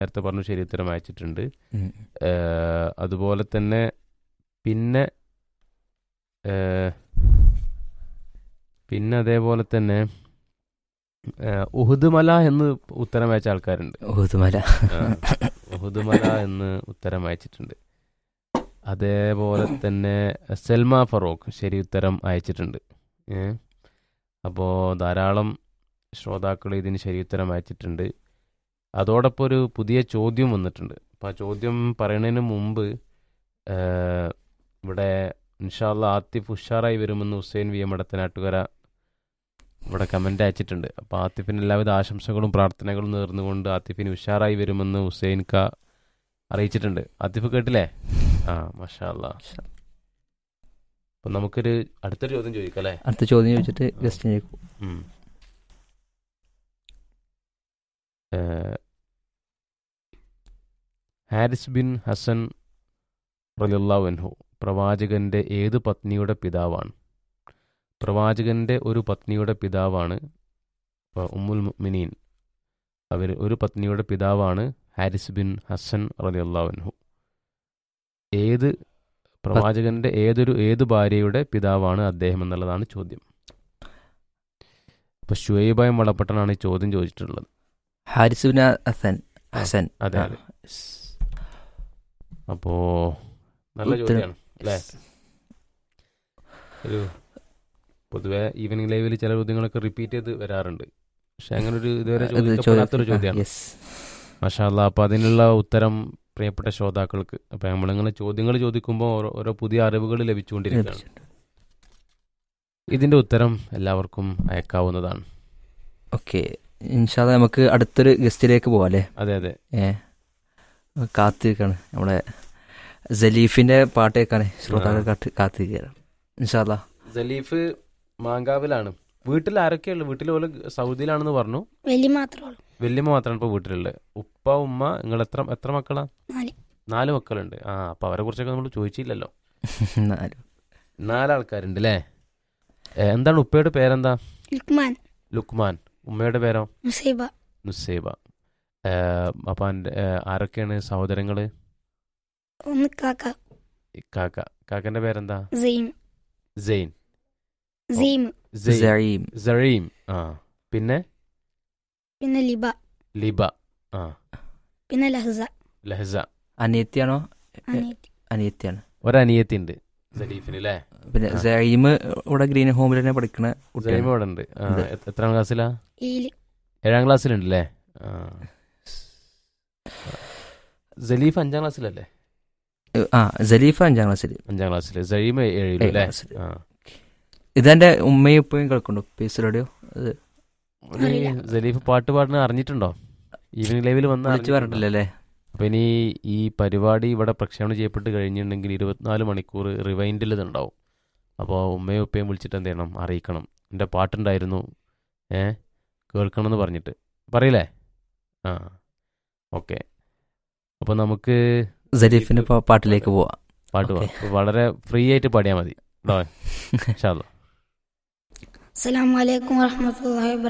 നേരത്തെ പറഞ്ഞു ശരി ഉത്തരം അയച്ചിട്ടുണ്ട് ഉം. ഏഹ് അതുപോലെ തന്നെ പിന്നെ ഏഹ് പിന്നെ അതേപോലെ തന്നെ ഏഹ് ഉഹുദ് മല എന്ന് ഉത്തരം അയച്ച ആൾക്കാരുണ്ട് ഊതുമല ആ, ഉഹുദ് മല എന്ന് ഉത്തരം അയച്ചിട്ടുണ്ട് അതേപോലെ തന്നെ സെൽമ ഫറൂഖ് ശരി ഉത്തരം അയച്ചിട്ടുണ്ട് ഏ അപ്പോൾ ധാരാളം ശ്രോതാക്കൾ ഇതിന് ശരി ഉത്തരം അയച്ചിട്ടുണ്ട് അതോടൊപ്പം ഒരു പുതിയ ചോദ്യം വന്നിട്ടുണ്ട് അപ്പോൾ ആ ചോദ്യം പറയുന്നതിന് മുമ്പ് ഏ, ഇവിടെ ഇൻഷാല്ല ആത്തിഫ് ഉഷാറായി വരുമെന്ന് ഹുസൈൻ വി എം ഇടത്തനാട്ടുകര ഇവിടെ കമൻ്റ് അയച്ചിട്ടുണ്ട് അപ്പോൾ ആത്തിഫിന് എല്ലാവിധ ആശംസകളും പ്രാർത്ഥനകളും നേർന്നുകൊണ്ട് ആത്തിഫിന് ഉഷാറായി വരുമെന്ന് ഹുസൈൻ ക അറിയിച്ചിട്ടുണ്ട് ആത്തിഫ് കേട്ടില്ലേ ആ മഷാ അല്ലാ അപ്പം നമുക്കൊരു അടുത്തൊരു ചോദ്യം ചോദിക്കാം അല്ലേ അടുത്ത ചോദ്യം ചോദിച്ചിട്ട് ഗസ്റ്റിലേക്ക് പോകും ഉം. ഏഹ്, ഹാരിസ് ബിൻ ഹസൻ റലിയല്ലാഹു അൻഹു പ്രവാചകന്റെ ഏത് പത്നിയുടെ പിതാവാണ് പ്രവാചകന്റെ ഒരു പത്നിയുടെ പിതാവാണ് അഹ് ഉമ്മുൽ മുഅ്മിനീൻ അവർ ഒരു പത്നിയുടെ പിതാവാണ് ഹാരിസ് ബിൻ ഹസൻ റലിയല്ലാഹു അൻഹു ഏത് പ്രവാചകന്റെ ഏതൊരു ഏത് ഭാര്യയുടെ പിതാവാണ് അദ്ദേഹം എന്നുള്ളതാണ് ചോദ്യം ഇപ്പൊ ഷുഹൈബായും വളപ്പട്ടനാണ് ഈ ചോദ്യം ചോദിച്ചിട്ടുള്ളത് ഹാരിസ് ബിൻ ഹസൻ ഹസൻ അതെ ആ. അതെ അപ്പോ നല്ല ഉത്തരം- ചോദ്യമാണ് അല്ലേ ഒരു പൊതുവെ ഈവനിങ് ലൈവിൽ ചില ചോദ്യങ്ങളൊക്കെ റിപ്പീറ്റ് ചെയ്ത് വരാറുണ്ട് പക്ഷെ അങ്ങനെ ഒരു ഇതുവരെ അത് ചോദിക്കപ്പെടാത്തൊരു ചോദിക്ക- ചോദ്യമാണ് yes. മഷാല്ല അപ്പോൾ അതിനുള്ള ഉത്തരം പ്രിയപ്പെട്ട ശ്രോതാക്കൾക്ക് അപ്പോൾ നമ്മളിങ്ങനെ ചോദ്യങ്ങൾ ചോദിക്കുമ്പോൾ ഓരോ ഓരോ പുതിയ അറിവുകൾ ലഭിച്ചുകൊണ്ടിരിക്കുകയാണ് ലഭിച്ചിട്ടുണ്ട്. ഇതിന്റെ ഉത്തരം എല്ലാവർക്കും അയക്കാവുന്നതാണ് ഓക്കെ ഇൻഷാല്ല നമുക്ക് അടുത്തൊരു ഗസ്റ്റിലേക്ക് പോവാം അല്ലേ അതെ അതെ ഏ കാത്തിരിക്കാണ് നമ്മുടെ സലീഫിന്റെ പാട്ട് കേൾക്കാണ് ശ്രോതാക്കൾ കാത്ത് കാത്തിരിക്കുകയാണ് ഇൻഷാല്ല സലീഫ് മാങ്കാവിലാണ് വീട്ടിൽ ആരൊക്കെയുള്ളു വീട്ടിൽ പോലെ സൗദിയിലാണെന്ന് പറഞ്ഞു വലിയ മാത്രമേ ഉള്ളൂ വല്യമ്മ മാത്രമാണ് ഇപ്പോൾ വീട്ടിലുള്ളത് ഉപ്പ ഉമ്മ നിങ്ങൾ എത്ര എത്ര മക്കളാ നാല് നാല് മക്കളുണ്ട് ആ അപ്പൊ അവരെ കുറിച്ചൊക്കെ നമ്മൾ ചോദിച്ചില്ലല്ലോ നാല്. നാലാൾക്കാരുണ്ട് അല്ലേ ഏ, എന്താണ് ഉപ്പയുടെ പേരെന്താ ലുക്മാൻ ലുക്മാൻ ഉമ്മയുടെ പേരോ മുസൈബ നുസൈബ ഏ, അപ്പൊ എൻ്റെ ഏ, ആരൊക്കെയാണ് സഹോദരങ്ങള് ഒന്ന് കാക്ക കാക്ക കാക്കന്റെ പേരെന്താ സെയിം സെയിൻ സെയിം സെയിൻ സഈം. സറീം ആ പിന്നെ പിന്നെ ലിബ ലിബ ആ പിന്നെ ലഹസ ലഹസ അനിയത്തിയാണോ അനിയത്തി അനിയത്തിയാണ് ഒരനിയത്തിണ്ട് സലീഫിന് അല്ലേ പിന്നെ ആ. സൈം ഇവിടെ ഗ്രീൻ ഹോമിൽ തന്നെ പഠിക്കണ സലീം കുട്ടിയാണ് ഇവിടെ ഉണ്ട് ആ, ഉണ്ട്. എ- എത്രാം ക്ലാസ്സിലാ ഏഴ് ഏഴാം ക്ലാസ്സിലുണ്ട് അല്ലേ ആ സലീഫ് അഞ്ചാം ക്ലാസ്സിലല്ലേ ആ സലീഫ് അഞ്ചാം ക്ലാസ്സിൽ അഞ്ചാം ക്ലാസ്സിൽ സലീം ഏഴിലും ഏഴാം അല്ലേ ക്ലാസ്സില്. ആ ഇതെന്റെ ഉമ്മയും ഉപ്പയും കേൾക്കുന്നുണ്ടോ പീസ് റേഡിയോ അത് ഒരു അറിയില്ല. സലീഫ് പാട്ട് പാടുന്ന അറിഞ്ഞിട്ടുണ്ടോ ഈവനിങ് ലൈവിൽ വന്ന് വിളിച്ചു അറിഞ്ഞിട്ടുണ്ടോ? പറഞ്ഞിട്ടില്ലല്ലേ അപ്പൊ ഇനി ഈ പരിപാടി ഇവിടെ പ്രക്ഷേപണം ചെയ്യപ്പെട്ട് കഴിഞ്ഞിട്ടുണ്ടെങ്കിൽ ഇരുപത്തിനാല് മണിക്കൂർ റിവൈൻഡിൽ ഇതുണ്ടാവും അപ്പോൾ ഉമ്മയും ഉപ്പയും വിളിച്ചിട്ട് എന്ത് ചെയ്യണം അറിയിക്കണം എൻ്റെ പാട്ടുണ്ടായിരുന്നു ഏ കേൾക്കണം എന്ന് പറഞ്ഞിട്ട് പറയില്ലേ ആ ഓക്കെ അപ്പോൾ നമുക്ക് സലീഫിന്റെ പാ- പാട്ടിലേക്ക് പോവാം പാട്ട് ഓക്കേ. പാടാം വളരെ ഫ്രീ ആയിട്ട് പാടിയാൽ മതി കേട്ടോ ഇൻഷാ അല്ലാ അസ്സലാമു അലൈക്കും വറഹ്മത്തുള്ളാഹി